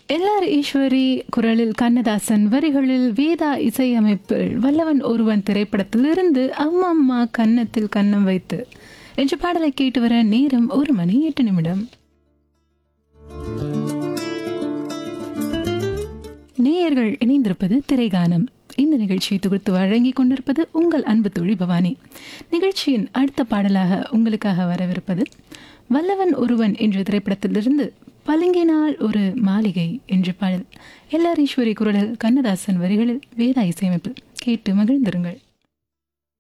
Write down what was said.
LR Eswari குரலில் கண்ணதாசன் வரிகளில் வேதா இசையமைப்பில் வல்லவன் ஒருவன் திரைப்படத்திலிருந்து அம்மம்மா கன்னத்தில் கன்னம் வைத்து என்ற பாடலை கேட்டு வர நேரம் ஒரு மணி எட்டு நிமிடம் நேயர்கள் இணைந்திருப்பது திரைகானம் இந்த நிகழ்ச்சியை தொகுத்து வழங்கிக் கொண்டிருப்பது உங்கள் அன்பு தோழி பவானி நிகழ்ச்சியின் அடுத்த பாடலாக உங்களுக்காக வரவிருப்பது வல்லவன் ஒருவன் என்ற திரைப்படத்திலிருந்து பளிங்கினால் ஒரு மாளிகை என்ற பாடல் எல்லார் ஈஸ்வரி குரலில் கண்ணதாசன் வரிகளில் வேதா இசையமைப்பில் கேட்டு மகிழ்ந்திருங்கள்